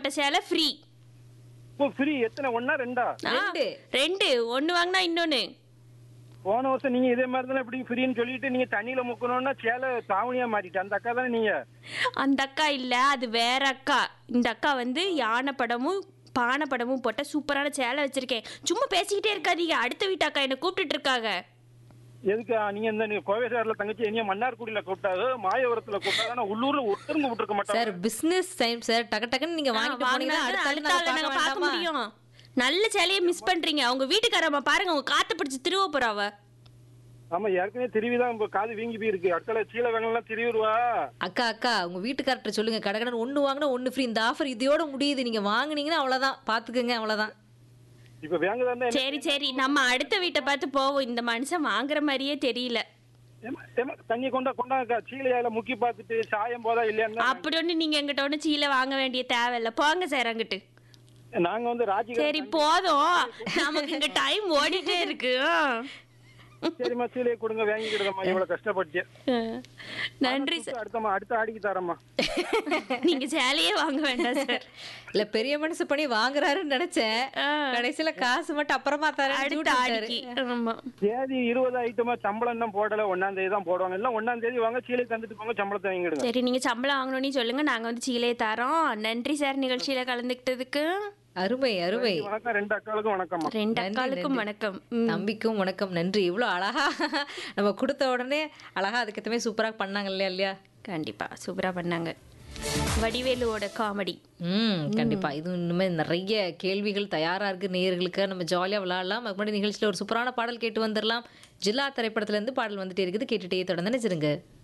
போட்ட சேலை ஃப்ரீ இப்போ ஃப்ரீ எத்தனை ஒண்ணா ரெண்டா ரெண்டு. ரெண்டு ஒன்னு வாங்கினா இன்னொன்னு போன வருஷம் நீங்க இதே மாதிரி தானே இப்படி ஃப்ரீன்னு சொல்லிட்டு நீங்க தண்ணியில முக்கணும்னா சேலை தாவணியா மாட்டிட்டு அந்த அக்கா தானே நீங்க அந்த அக்கா இல்ல அது வேற அக்கா இந்த அக்கா வந்து யானை படமும் பானை படமும் போட்ட சூப்பரான சேலை வச்சிருக்கேன் சும்மா பேசிக்கிட்டே இருக்காதீங்க அடுத்த வீட்டு அக்கா என்ன கூப்பிட்டுட்டு இருக்காங்க எதுக்கு நீங்க இந்த நீங்க கோவைசாரில தங்கச்சி என்னைய மன்னார்குடியில கூப்பிட்டாரு மாயவரத்துல கூப்பிட்டாரு ஆனா உள்ளூர்ல ஒருத்தருங்க கூப்பிட்டுருக்க மாட்டாங்க சார் பிசினஸ் டைம் சார் டக்கு டக்குன்னு நீங்க ஆ, வாங்கிட்டு வாங்கினா போனீங்கன்னா அடுத்த அடுத்த ஆள் ஆளை நாங்க நாங்க பார்க்க பார்க்க வேண்டாமா? முடியும் நல்ல சேலையை மிஸ் பண்றீங்க அவங்க வீட்டுக்காரம்மா பாருங்க அவங்க காத்து பிடிச்சு திருவ போறாவ ஆமா ஏற்கனவே திருவிதான் இப்ப காது வீங்கி போயிருக்கு அடுத்த சீல வேங்கலாம் திருவிடுவா அக்கா அக்கா உங்க வீட்டுக்கார்ட்ட சொல்லுங்க கடகடன் ஒண்ணு வாங்கினா ஒண்ணு ஃப்ரீ இந்த ஆஃபர் இதோட முடியுது நீங்க வாங்குனீங்கன்னா அவ்வளவுதான் பாத்துக்கங்க அவ்வளவுதான் இப்ப வேங்கதான் சரி சரி நம்ம அடுத்த வீட்டை பார்த்து போவோம் இந்த மனுஷன் வாங்குற மாதிரியே தெரியல தண்ணி கொண்டா கொண்டா சீலையால முக்கி பார்த்துட்டு சாயம் போதா இல்லையான்னு அப்படி ஒண்ணு நீங்க எங்கிட்ட ஒண்ணு சீலை வாங்க வேண்டிய தேவையில்ல போங்க சார் அங்கிட்டு நாங்க வந்து ராஜிகா சரி போதும் நமக்கு இங்க டைம் ஓடிட்டே இருக்கு சரிம்மா சீலையை கொடுங்க வாங்கிக்கிடுதம்மா இவ்வளவு கஷ்டப்பட்டு நன்றி சார் அடுத்தம்மா அடுத்த ஆடிக்கு தரம்மா நீங்க சேலையே வாங்க வேண்டாம் சார் இல்ல பெரிய மனசு பண்ணி வாங்குறாருன்னு நினைச்சேன் ஆ. கடைசியில காசு மட்டும் அப்புறமா தரேன் அடுத்த ஆடிக்கு ஆமா தேதி இருபது ஐட்டமா சம்பளம் தான் போடல ஒன்னாம் தேதி தான் போடுவாங்க எல்லாம் ஒன்னாம் தேதி வாங்க சீலை தந்துட்டு போங்க சம்பளத்தை வாங்கிடுங்க சரி நீங்க சம்பளம் வாங்கணும்னு சொல்லுங்க நாங்க வந்து சீலையை தரோம் நன்றி சார் நிகழ்ச்சியில கலந்துக்கிட்டதுக்கு அருமை அருமை வணக்கம் ரெண்டு அக்காளுக்கும் வணக்கம்மா ரெண்டு நன்றி, அக்காளுக்கும் நன்றி. வணக்கம் ம். தம்பிக்கும் வணக்கம் நன்றி இவ்வளோ அழகா நம்ம கொடுத்த உடனே அழகா அதுக்கேற்றமே சூப்பரா பண்ணாங்க இல்லையா இல்லையா கண்டிப்பா சூப்பரா பண்ணாங்க வடிவேலுவோட காமெடி ம் கண்டிப்பா இது இன்னுமே நிறைய கேள்விகள் தயாரா இருக்கு நேயர்களுக்கு நம்ம ஜாலியா விளையாடலாம் அதுக்கு முன்னாடி நிகழ்ச்சியில ஒரு சூப்பரான பாடல் கேட்டு வந்துடலாம் ஜில்லா திரைப்படத்துல இருந்து பாடல் வந்துட்டே இருக்குது கேட்டுட்டே தொடர்ந்து நினைச்சிருங்க